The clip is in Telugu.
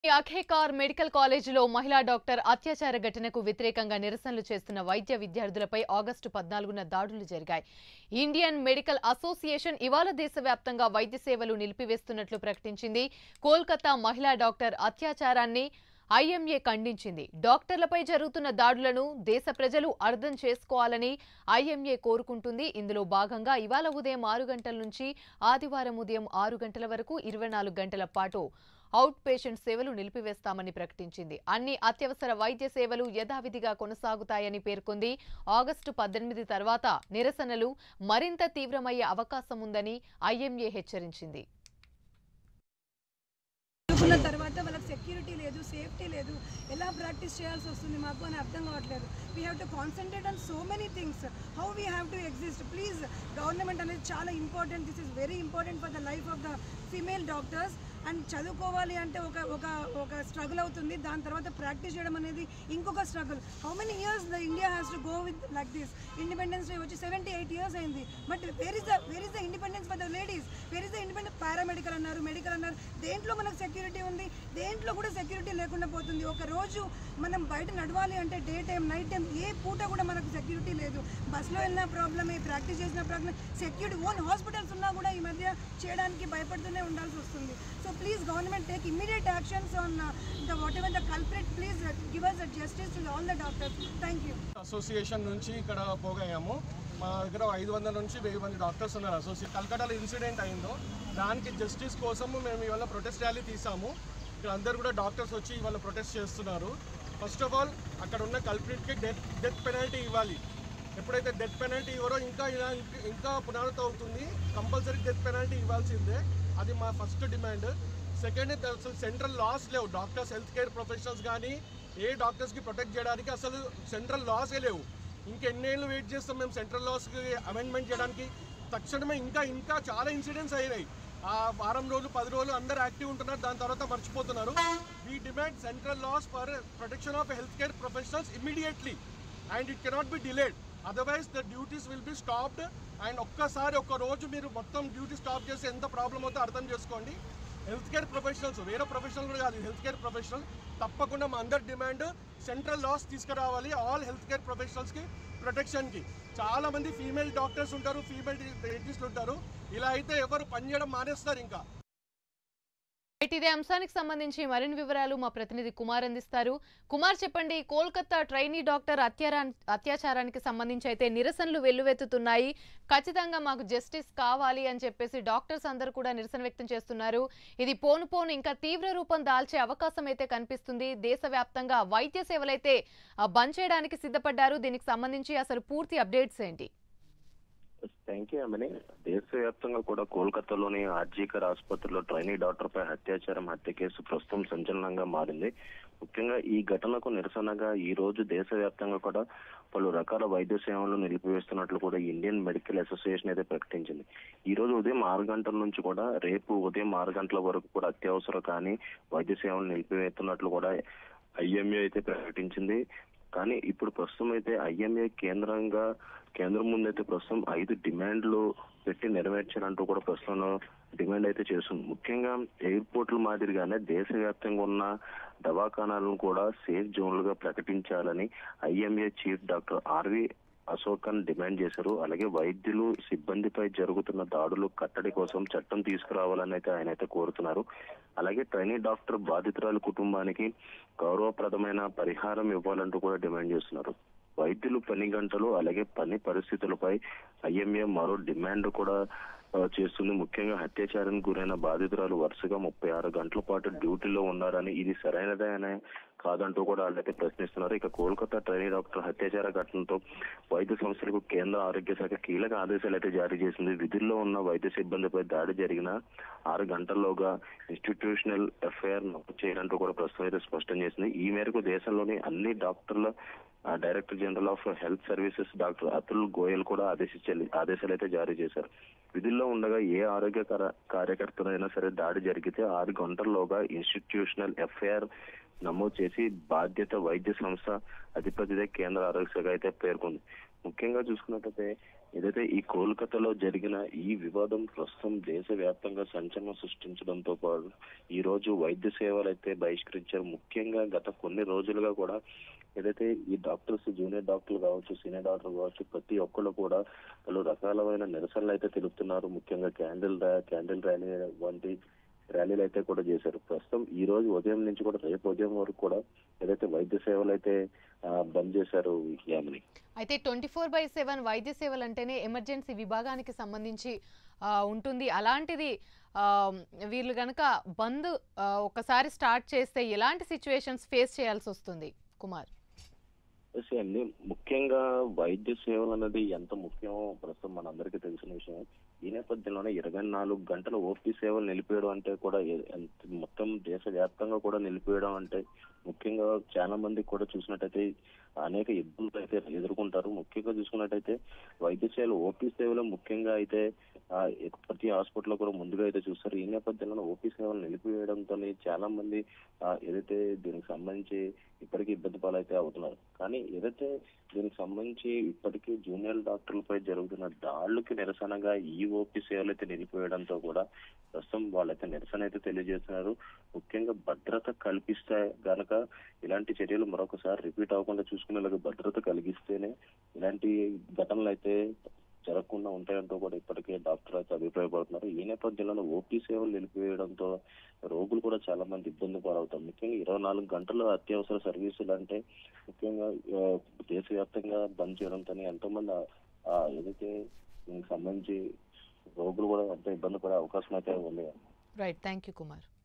అఖేకార్ మెడికల్ కాలేజీలో మహిళా డాక్టర్ అత్యాచార ఘటనకు వ్యతిరేకంగా నిరసనలు చేస్తున్న వైద్య విద్యార్థులపై ఆగస్టు పద్నాలుగున దాడులు జరిగాయి ఇండియన్ మెడికల్ అసోసియేషన్ ఇవాళ దేశవ్యాప్తంగా వైద్య సేవలు నిలిపివేస్తున్నట్లు ప్రకటించింది కోల్కతా మహిళా డాక్టర్ అత్యాచారాన్ని ఐఎంఏ ఖండించింది డాక్టర్లపై జరుగుతున్న దాడులను దేశ ప్రజలు అర్థం చేసుకోవాలని ఐఎంఏ కోరుకుంటుంది ఇందులో భాగంగా ఇవాళ ఉదయం ఆరు గంటల నుంచి ఆదివారం ఉదయం ఆరు గంటల వరకు ఇరవై నాలుగు గంటల పాటు అవుట్ పేషెంట్ సేవలు నిలిపివేస్తామని ప్రకటించింది అన్ని అత్యవసర వైద్య సేవలు యథావిధిగా కొనసాగుతాయని పేర్కొంది ఆగస్టు పద్దెనిమిది తర్వాత నిరసనలు మరింత తీవ్రమయ్యే అవకాశం ఉందని ఐఎంఏ హెచ్చరించింది అనుకున్న తర్వాత వాళ్ళకి సెక్యూరిటీ లేదు సేఫ్టీ లేదు ఎలా ప్రాక్టీస్ చేయాల్సి వస్తుంది మాకు అని అర్థం కావట్లేదు we have to concentrate on so many things how we have to exist please government అనేది చాలా important this is very important for the life of the female doctors and చదువుకోవాలి అంటే ఒక ఒక ఒక స్ట్రగుల్ అవుతుంది దాని తర్వాత ప్రాక్టీస్ చేయడం అనేది ఇంకొక struggle how many years the India has to go with like this independence day వచ్చి సెవెంటీ ఎయిట్ ఇయర్స్ అయింది but where is the where is the independence for the ladies where is the independence paramedical అన్నారు మెడికల్ అన్నారు దేంట్లో మనకు సెక్యూరిటీ ఉంది దేంట్లో కూడా సెక్యూరిటీ లేకుండా పోతుంది ఒక రోజు మనం బయట నడవాలి అంటే డే టైం నైట్ టైం ఏ పూట కూడా మనకు సెక్యూరిటీ లేదు బస్సులో వెళ్ళిన ప్రాబ్లమే ప్రాక్టీస్ చేసిన ప్రాబ్లమ్ సెక్యూరిటీ ఓన్ హాస్పిటల్స్ ఉన్నా కూడా ఈ మధ్య చేయడానికి భయపడుతూనే ఉండాల్సి వస్తుంది so please government take immediate actions on the whatever the culprit please give us the justice to all the doctors thank you association నుంచి ఇక్కడ పోగయ్యాము మా దగ్గర ఐదు వందల నుంచి వెయ్యి మంది డాక్టర్స్ ఉన్నారు అసోసియేట్ కల్కటాలో ఇన్సిడెంట్ అయిందో దానికి జస్టిస్ కోసము మేము ఇవాళ ప్రొటెస్ట్ ర్యాలీ తీసాము ఇక్కడ అందరు కూడా డాక్టర్స్ వచ్చి ఇవాళ ప్రొటెస్ట్ చేస్తున్నారు ఫస్ట్ ఆఫ్ ఆల్ అక్కడ ఉన్న కల్ప్రిట్కి డెత్ డెత్ పెనాల్టీ ఇవ్వాలి ఎప్పుడైతే డెత్ పెనాల్టీ ఇవ్వరో ఇంకా ఇలా ఇంకా పునరావృతం అవుతుంది కంపల్సరీ డెత్ పెనాల్టీ ఇవ్వాల్సిందే అది మా ఫస్ట్ డిమాండ్ సెకండ్ అసలు సెంట్రల్ లాస్ లేవు డాక్టర్స్ హెల్త్ కేర్ ప్రొఫెషనల్స్ కానీ ఏ డాక్టర్స్కి ప్రొటెక్ట్ చేయడానికి అసలు సెంట్రల్ లాసే లేవు ఇంకెన్నేళ్ళు వెయిట్ చేస్తాం మేము సెంట్రల్ లాస్కి అమెండ్మెంట్ చేయడానికి తక్షణమే ఇంకా ఇంకా చాలా ఇన్సిడెంట్స్ అయినాయి ఆ వారం రోజులు పది రోజులు అందరు యాక్టివ్ ఉంటున్నారు దాని తర్వాత మర్చిపోతున్నారు we demand central laws for protection of health care professionals immediately and it cannot be delayed otherwise the duties will be stopped and ఒక్కసారి ఒక్క రోజు మీరు మొత్తం డ్యూటీ స్టాప్ చేసి ఎంత ప్రాబ్లం అవుతుందో అర్థం చేసుకోండి హెల్త్ కేర్ ప్రొఫెషనల్స్ వేరే ప్రొఫెషనల్ కూడా కాదు హెల్త్ కేర్ ప్రొఫెషనల్ తప్పకుండా మా అందరి డిమాండ్ సెంట్రల్ లాస్ తీసుకురావాలి ఆల్ హెల్త్ కేర్ ప్రొఫెషనల్స్కి ప్రొటెక్షన్కి చాలా మంది ఫీమేల్ డాక్టర్స్ ఉంటారు ఫీమేల్ డెంటిస్టులు ఉంటారు ఇలా అయితే ఎవరు పనిచేయడం మానేస్తారు ఇంకా రైట్, ఇదే అంశానికి సంబంధించి మరిన్ని వివరాలు మా ప్రతినిధి కుమార్ అందిస్తారు కుమార్ చెప్పండి కోల్కతా ట్రైనీ డాక్టర్ అత్యారా అత్యాచారానికి సంబంధించి అయితే నిరసనలు వెల్లువెత్తుతున్నాయి ఖచ్చితంగా మాకు జస్టిస్ కావాలి అని చెప్పేసి డాక్టర్స్ అందరూ కూడా నిరసన వ్యక్తం చేస్తున్నారు ఇది పోను పోను ఇంకా తీవ్ర రూపం దాల్చే అవకాశం అయితే కనిపిస్తుంది దేశవ్యాప్తంగా వైద్య సేవలైతే ఆ, బంద్ చేయడానికి సిద్ధపడ్డారు దీనికి సంబంధించి అసలు పూర్తి అప్డేట్స్ ఏంటి థ్యాంక్ యూ అమ్మని దేశవ్యాప్తంగా కూడా కోల్కతాలోని ఆర్జీకర్ ఆసుపత్రిలో ట్రైనీ డాక్టర్ పై అత్యాచారం హత్య కేసు ప్రస్తుతం సంచలనంగా మారింది ముఖ్యంగా ఈ ఘటనకు నిరసనగా ఈ రోజు దేశవ్యాప్తంగా కూడా పలు రకాల వైద్య సేవలు నిలిపివేస్తున్నట్లు కూడా ఇండియన్ మెడికల్ అసోసియేషన్ అయితే ప్రకటించింది ఈ రోజు ఉదయం ఆరు గంటల నుంచి కూడా రేపు ఉదయం ఆరు గంటల వరకు కూడా అత్యవసర కానీ వైద్య సేవలు నిలిపివేస్తున్నట్లు కూడా ఐఎంఏ అయితే ప్రకటించింది కానీ ఇప్పుడు ప్రస్తుతం అయితే ఐఎంఏ కేంద్రంగా కేంద్రం ముందైతే ప్రస్తుతం ఐదు డిమాండ్లు పెట్టి నెరవేర్చాలంటూ కూడా ప్రస్తుతం డిమాండ్ అయితే చేస్తుంది ముఖ్యంగా ఎయిర్పోర్ట్ల మాదిరిగానే దేశవ్యాప్తంగా ఉన్న దవాఖానాలను కూడా సేఫ్ జోన్లుగా ప్రకటించాలని IMA chief doctor R V Ashokan demand చేశారు అలాగే వైద్యులు సిబ్బందిపై జరుగుతున్న దాడులు కట్టడి కోసం చట్టం తీసుకురావాలని అయితే ఆయన అయితే కోరుతున్నారు అలాగే ట్రైనీ డాక్టర్ బాధితురాలి కుటుంబానికి గౌరవప్రదమైన పరిహారం ఇవ్వాలంటూ కూడా డిమాండ్ చేస్తున్నారు వైద్యులు పని గంటలు అలాగే పని పరిస్థితులపై ఐఎంఏ మరో డిమాండ్ కూడా ఆ, చేస్తుంది ముఖ్యంగా అత్యాచారానికి గురైన బాధితురాలు వరుసగా ముప్పై ఆరు గంటల పాటు డ్యూటీలో ఉన్నారని ఇది సరైనదే అనే కాదంటూ కూడా వాళ్ళైతే ప్రశ్నిస్తున్నారు ఇక కోల్కతా ట్రైనీ డాక్టర్ అత్యాచార ఘటనతో వైద్య సంస్థలకు కేంద్ర ఆరోగ్య శాఖ కీలక ఆదేశాలు అయితే జారీ చేసింది విధుల్లో ఉన్న వైద్య సిబ్బందిపై దాడి జరిగిన ఆరు గంటల్లోగా ఇన్స్టిట్యూషనల్ ఎఫ్ఐఆర్ నమోదు చేయాలంటూ కూడా ప్రస్తుతం అయితే స్పష్టం చేసింది ఈ మేరకు దేశంలోని అన్ని డాక్టర్ల ఆ, director general of health services doctor Atul Goyal కూడా ఆదేశించాలి ఆదేశాలు అయితే జారీ చేశారు విధుల్లో ఉండగా ఏ ఆరోగ్య కార్య- కార్యకర్తనైనా సరే దాడి జరిగితే ఆరు గంటల్లోగా ఇన్స్టిట్యూషనల్ ఎఫ్ఐఆర్ నమోదు చేసి బాధ్యత వైద్య సంస్థ అధిపతిదే కేంద్ర ఆరోగ్య శాఖ అయితే పేర్కొంది ముఖ్యంగా చూసుకున్నట్టయితే ఏదైతే ఈ కోల్కతాలో జరిగిన ఈ వివాదం ప్రస్తుతం దేశవ్యాప్తంగా సంచలనం సృష్టించడంతో పాటు ఈ రోజు వైద్య సేవలు అయితే బహిష్కరించారు ముఖ్యంగా గత కొన్ని రోజులుగా కూడా ఏదైతే ఈ డాక్టర్స్ జూనియర్ డాక్టర్లు కావచ్చు సీనియర్ డాక్టర్లు కావచ్చు ప్రతి ఒక్కళ్ళు కూడా పలు రకాలమైన నిరసనలు అయితే తెలుపుతున్నారు ముఖ్యంగా క్యాండిల్ ర్యా- క్యాండిల్ ర్యాలీ వంటి ర్యాలీలు అయితే కూడా చేశారు ప్రస్తుతం ఈ రోజు ఉదయం నుంచి కూడా రేపు ఉదయం వరకు కూడా ఏదైతే వైద్య సేవలు అయితే ఆ, బంద్ చేశారు యామిని అయితే ట్వంటీ ఫోర్ బై సెవెన్ వైద్య సేవలు అంటేనే ఎమర్జెన్సీ విభాగానికి సంబంధించి ఆ, ఉంటుంది అలాంటిది ఆ, వీళ్ళు కనుక బంద్ ఆ, ఒకసారి స్టార్ట్ చేస్తే ఎలాంటి సిచ్యువేషన్స్ ఫేస్ చేయాల్సి వస్తుంది కుమార్ ఎస్ అండి ముఖ్యంగా వైద్య సేవలు అనేది ఎంత ముఖ్యమో ప్రస్తుతం మనందరికీ తెలిసిన విషయం ఈ నేపథ్యంలోనే ఇరవై నాలుగు గంటల ఓపీ సేవలు నిలిపేయడం అంటే కూడా ఏ- ఎంత- మొత్తం దేశవ్యాప్తంగా కూడా నిలిపేయడం అంటే ముఖ్యంగా చాలా మంది కూడా చూసినట్టయితే అనేక ఇబ్బందులు అయితే ఎదుర్కొంటారు ముఖ్యంగా చూసుకున్నట్టయితే వైద్య సేవలు ఓపీ సేవలు ముఖ్యంగా అయితే ఆ, ప్రతి హాస్పిటల్లో కూడా ముందుగా అయితే చూస్తారు ఈ నేపథ్యంలో ఓపీ సేవలు నిలిపివేయడంతో చాలా మంది ఆ, ఏదైతే దీనికి సంబంధించి ఇప్పటికీ ఇబ్బంది పాలైతే అవుతున్నారు కానీ ఏదైతే దీనికి సంబంధించి ఇప్పటికీ జూనియర్ డాక్టర్లపై జరుగుతున్న దాడులకి నిరసనగా ఈ ఓపీ సేవలు అయితే నిలిపివేయడంతో కూడా ప్రస్తుతం వాళ్ళైతే నిరసన అయితే తెలియజేస్తున్నారు ముఖ్యంగా భద్రత కల్పిస్తే గనక ఇలాంటి చర్యలు మరొకసారి రిపీట్ అవ్వకుండా చూసుకునేలాగా భద్రత కలిగిస్తేనే ఇలాంటి ఘటనలు అయితే జరగకుండా ఉంటాయంటూ కూడా ఇప్పటికే డాక్టర్ అయితే అభిప్రాయపడుతున్నారు ఈ నేపథ్యంలో ఓపీ సేవలు నిలిపివేయడంతో రోగులు కూడా చాలా మంది ఇబ్బంది పాలవుతారు ముఖ్యంగా ఇరవై నాలుగు గంటల అత్యవసర సర్వీసులు అంటే ముఖ్యంగా ఆ, దేశవ్యాప్తంగా బంద్ చేయడంతో ఎంతో మంది ఆ- ఆ ఏదైతే దీనికి సంబంధించి రోగులు కూడా ఎంతో ఇబ్బంది పడే అవకాశం అయితే ఉంది రైట్ థ్యాంక్ యూ కుమార్